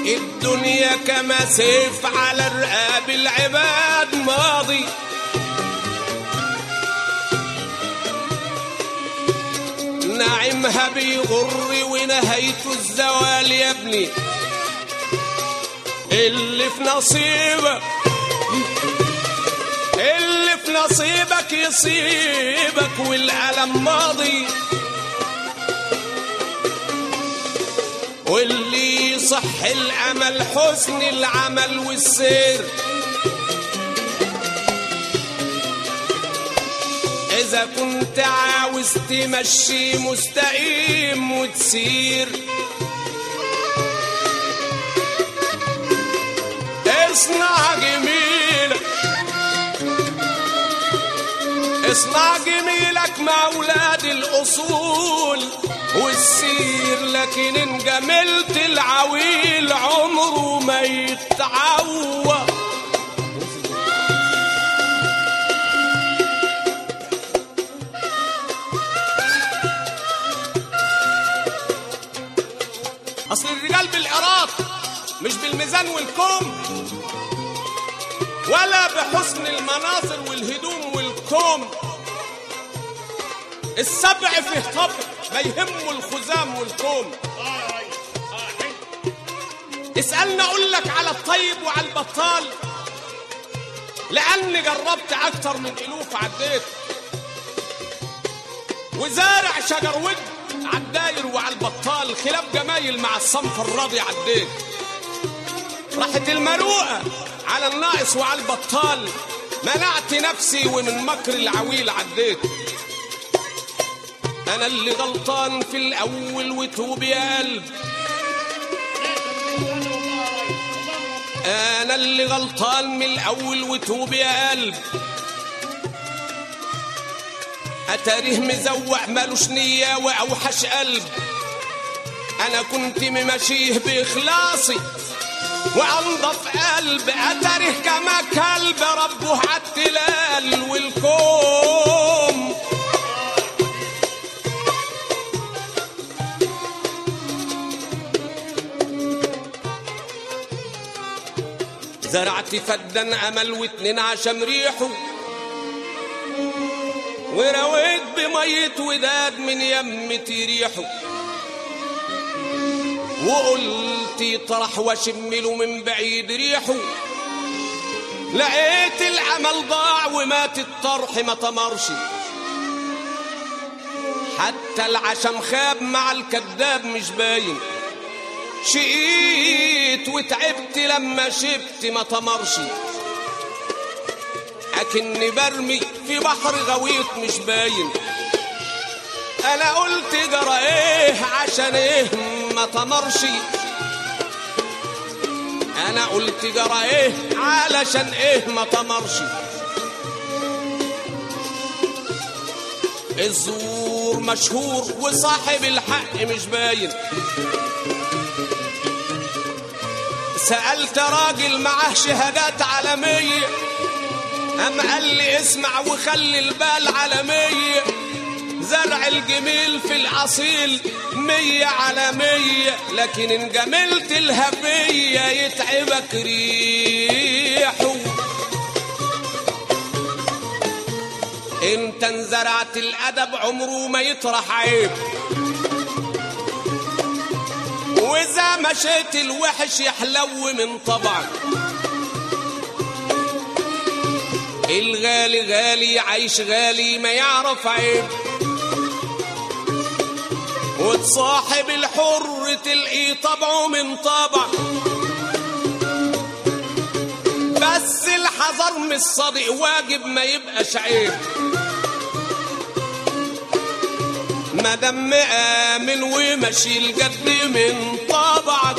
الدنيا كما سيف على الرقاب العباد ماضي نعمها بيغر ونهايته الزوال يا ابني اللي في نصيبك اللي في نصيبك يصيبك والألم ماضي واللي يصح الأمل حسن العمل والسير إذا كنت عاوز تمشي مستقيم وتسير اصنع جميلك اصنع جميلك مع أولاد الأصول والسير لكن إن جملت العويل عمره ما يتعوض اصل الرجال بالعراق مش بالميزان والكوم ولا بحسن المناظر والهدوم والكوم السبع فيه طبع ما يهمه الخزام والكوم اسألنا اقول لك على الطيب وعلى البطال لاني جربت اكتر من الوف عديت وزارع شجر ود عالداير وعلى البطال خلاف جمايل مع الصنف الراضي عديت راحت المروءة على الناقص وعلى البطال منعت نفسي ومن مكر العويل عديت انا اللي غلطان في الاول وتوب يا قلب انا اللي غلطان من الاول وتوب يا قلب اتاريه مزوع مالوش نية واوحش قلب انا كنت ممشيه باخلاصي وانضف قلب اتاريه كما كلب ربه عالتلال والكوم زرعت فدا امل واتنين عشم ريحه ورويت بمية وداد من يمتي ريحه وقلت يطرح واشم له من بعيد ريحه لقيت العمل ضاع ومات الطرح ما تمرش حتى العشم خاب مع الكذاب مش باين شقيت وتعبت لما شبت ما تمرش اكني برمي في بحر غويط مش باين انا قلت جرى ايه عشان ايه ما تمرش انا قلت جرى ايه علشان ايه ما تمرش الزور مشهور وصاحب الحق مش باين سألت راجل معاه شهادات عالمية أم قال لي اسمع وخلي البال على مية زرع الجميل في الأصيل مية على مية لكن إن جملت الهبية يتعبك ريحه انت انزرعت الأدب عمره ما يطرح عيب وإذا مشيت الوحش يحلو من طبعك الغالي غالي عايش غالي ما يعرف عيب وتصاحب الحر تلقي طبعه من طبع بس الحذر من الصديق واجب ما يبقاش عيب ما دام آمن ومشي الجد من طبعك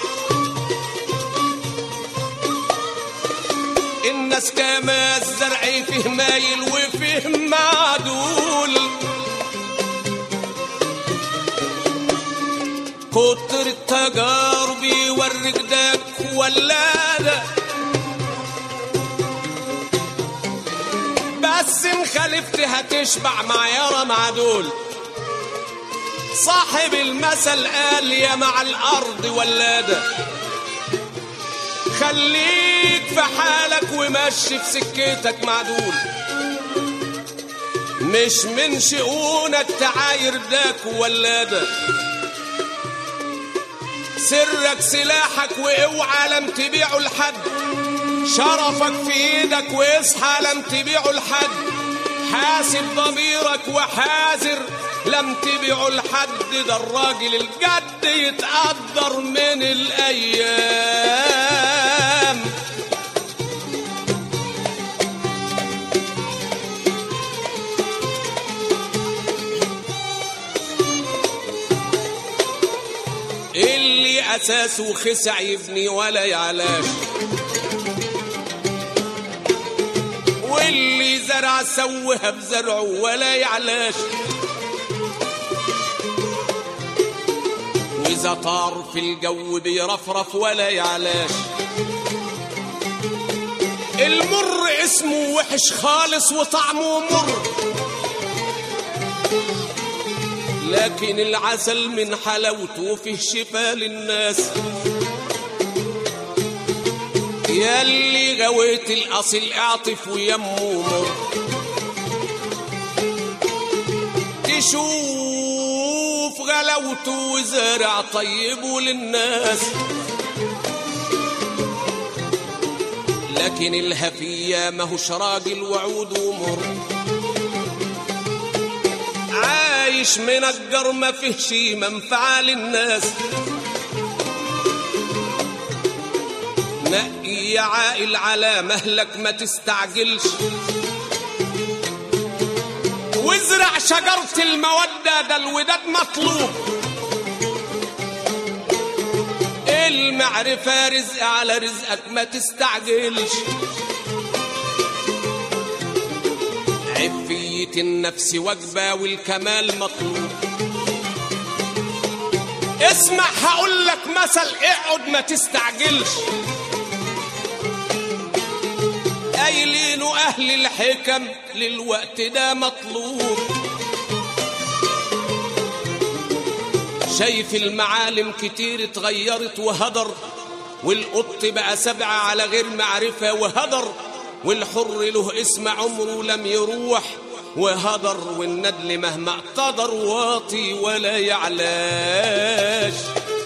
الناس كما الزرع فيه مايل وفيه معدول كتر التجارب يوريك داك ولادة بس ان خالفت هتشبع معيارة مع دول صاحب المثل قال يا مع الأرض ولادة خليك في حالك ومشي في سكتك معدول مش من شؤونك تعاير داك وولادك سرك سلاحك واوعى لم تبيعه لحد شرفك في ايدك واصحى لم تبيعه لحد حاسب ضميرك وحاذر لم تبيعه لحد ده الراجل الجد يتقدر من الايام اللي اساسه خسع يبني ولا يعلاش واللي زرع سوها بزرعه ولا يعلاش واذا طار في الجو بيرفرف ولا يعلاش المر اسمه وحش خالص وطعمه مر لكن العسل من حلاوته فيه شفاء للناس ياللي غويت الاصل اعطف ويمه مر تشوف غلاوته وزارع طيبه للناس لكن الهفية ماهوش راجل وعوده مر عايش منجر ما فيهش منفعة للناس نقي يا عائل على مهلك ما تستعجلش وازرع شجرة المودة ده الوداد مطلوب المعرفة رزق على رزقك ما تستعجلش عفية النفس وجبة والكمال مطلوب اسمع هقول لك مثل اقعد ما تستعجلش قايلين اهل الحكم للوقت ده مطلوب شايف المعالم كتير اتغيرت وهدر والقط بقى سبعة على غير معرفة وهدر والحر له اسم عمره لم يروح وهدر والندل مهما اقتدر واطي ولا يعلاش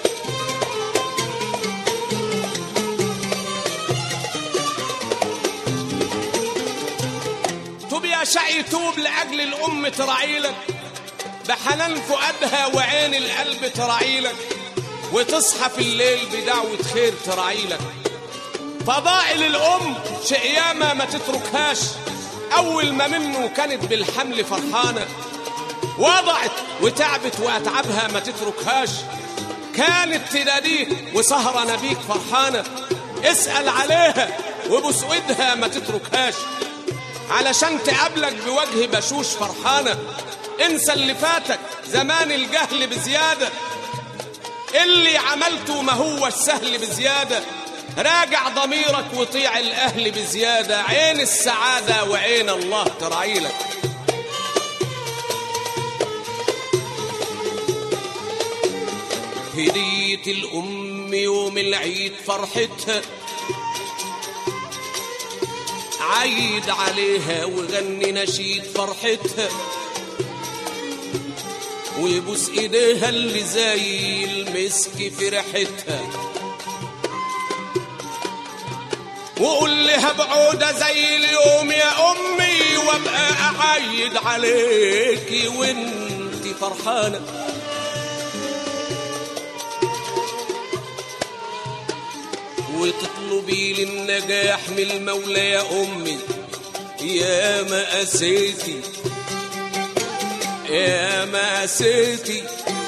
توب يا شقي توب لأجل الأم تراعيلك بحنان فؤادها وعين القلب تراعيلك وتصحى في الليل بدعوة خير تراعيلك فضائل الأم شيء ياما ما تتركهاش أول ما منه كانت بالحمل فرحانة وضعت وتعبت وأتعبها ما تتركهاش كانت تناديك وسهرة نبيك فرحانة اسأل عليها وبوس ايدها ما تتركهاش علشان تقابلك بوجه بشوش فرحانة انسى اللي فاتك زمان الجهل بزيادة اللي عملته ما هو سهل بزيادة راجع ضميرك وطيع الأهل بزيادة عين السعادة وعين الله تراعيلك هدية الأم يوم العيد فرحتها عيد عليها وغني نشيد فرحتها ويبوس ايديها اللي زي المسك في ريحتها وقول لها بعودة زي اليوم يا أمي وابقى أعيد عليكي وانت فرحانة وتطلبي للنجاح من المولى يا أمي يا مأساتي يا مأساتي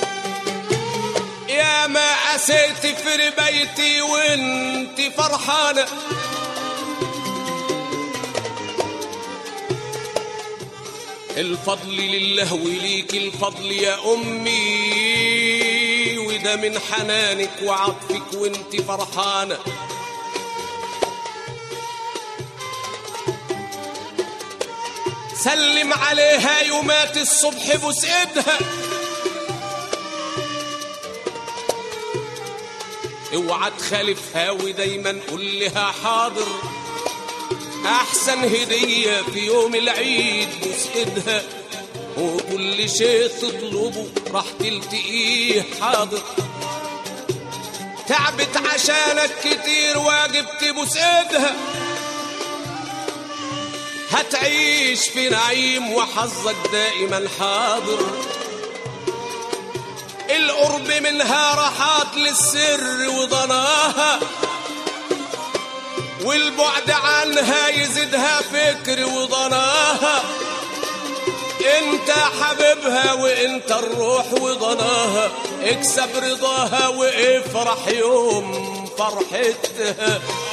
يا مأساتي في ربيتي وانت فرحانة الفضل لله وليك الفضل يا أمي وده من حنانك وعطفك وانت فرحانة سلم عليها يومات الصبح بوس ايدها اوعى تخالفها ودايما قول لها حاضر احسن هدية في يوم العيد بوس ايدها وكل شيء تطلبه راح تلتقيه حاضر تعبت عشانك كتير واجب تبوس ايدها هتعيش في نعيم وحظك دائما حاضر القرب منها راحات للسر وضناها والبعد عنها يزيدها فكر وضناها انت حبيبها وانت الروح وضناها اكسب رضاها وافرح يوم فرحتها